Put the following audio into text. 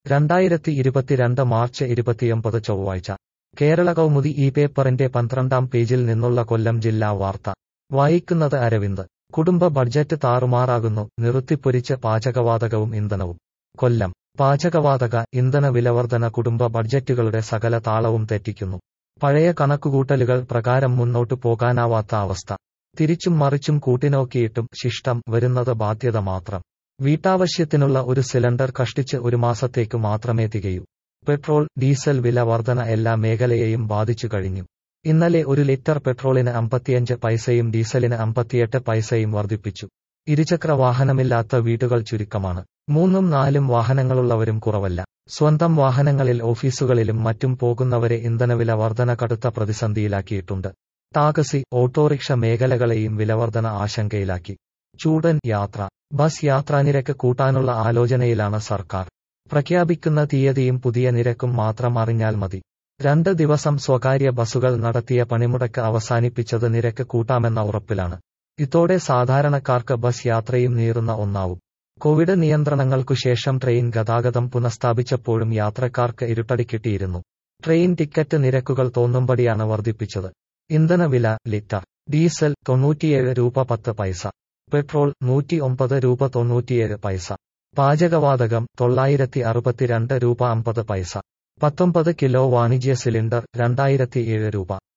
രണ്ടായിരത്തി ഇരുപത്തിരണ്ട് മാർച്ച് ഇരുപത്തിയൊമ്പത് ചൊവ്വാഴ്ച കേരള കൗമുദി ഈ പേപ്പറിന്റെ പന്ത്രണ്ടാം പേജിൽ നിന്നുള്ള കൊല്ലം ജില്ലാ വാർത്ത വായിക്കുന്നത് അരവിന്ദ് കുടുംബ ബഡ്ജറ്റ് താറുമാറാകുന്നു നിർത്തിപ്പൊരിച്ച് പാചകവാതകവും ഇന്ധനവും കൊല്ലം പാചകവാതക ഇന്ധന വിലവർധന കുടുംബ ബഡ്ജറ്റുകളുടെ സകല താളവും തെറ്റിക്കുന്നു പഴയ കണക്കുകൂട്ടലുകൾ പ്രകാരം മുന്നോട്ടു പോകാനാവാത്ത അവസ്ഥ തിരിച്ചും മറിച്ചും കൂട്ടിനോക്കിയിട്ടും ശിഷ്ടം വരുന്നത് ബാധ്യത മാത്രം വീട്ടാവശ്യത്തിനുള്ള ഒരു സിലിണ്ടർ കഷ്ടിച്ച് ഒരു മാസത്തേക്ക് മാത്രമേ തികയൂ പെട്രോൾ ഡീസൽ വില വർധന എല്ലാ മേഖലയെയും ബാധിച്ചു കഴിഞ്ഞു ഇന്നലെ ഒരു ലിറ്റർ പെട്രോളിന് അമ്പത്തിയഞ്ച് പൈസയും ഡീസലിന് അമ്പത്തിയെട്ട് പൈസയും വർദ്ധിപ്പിച്ചു ഇരുചക്ര വാഹനമില്ലാത്ത വീടുകൾ ചുരുക്കമാണ് മൂന്നും നാലും വാഹനങ്ങളുള്ളവരും കുറവല്ല സ്വന്തം വാഹനങ്ങളിൽ ഓഫീസുകളിലും മറ്റും പോകുന്നവരെ ഇന്ധനവില വർധന കടുത്ത പ്രതിസന്ധിയിലാക്കിയിട്ടുണ്ട് ടാക്സി ഓട്ടോറിക്ഷ മേഖലകളെയും വിലവർധന ആശങ്കയിലാക്കി ചൂടൻ യാത്ര ബസ് യാത്രാനിരക്ക് കൂട്ടാനുള്ള ആലോചനയിലാണ് സർക്കാർ പ്രഖ്യാപിക്കുന്ന തീയതിയും പുതിയ നിരക്കും മാത്രം അറിഞ്ഞാൽ മതി രണ്ട് ദിവസം സ്വകാര്യ ബസുകൾ നടത്തിയ പണിമുടക്ക് അവസാനിപ്പിച്ചത് നിരക്ക് കൂട്ടാമെന്ന ഉറപ്പിലാണ് ഇതോടെ സാധാരണക്കാർക്ക് ബസ് യാത്രയും നീറുന്ന ഒന്നാവും കോവിഡ് നിയന്ത്രണങ്ങൾക്കു ശേഷം ട്രെയിൻ ഗതാഗതം പുനഃസ്ഥാപിച്ചപ്പോഴും യാത്രക്കാർക്ക് ഇരുട്ടടി കിട്ടിയിരുന്നു ട്രെയിൻ ടിക്കറ്റ് നിരക്കുകൾ തോന്നുംപടിയാണ് വർദ്ധിപ്പിച്ചത് ഇന്ധനവില ലിറ്റർ ഡീസൽ തൊണ്ണൂറ്റിയേഴ് രൂപ പത്ത് പൈസ പെട്രോൾ നൂറ്റി ഒമ്പത് രൂപ തൊണ്ണൂറ്റിയേഴ് പൈസ പാചകവാതകം തൊള്ളായിരത്തി അറുപത്തിരണ്ട് രൂപ അമ്പത് പൈസ പത്തൊമ്പത് കിലോ വാണിജ്യ സിലിണ്ടർ രണ്ടായിരത്തി ഏഴ് രൂപ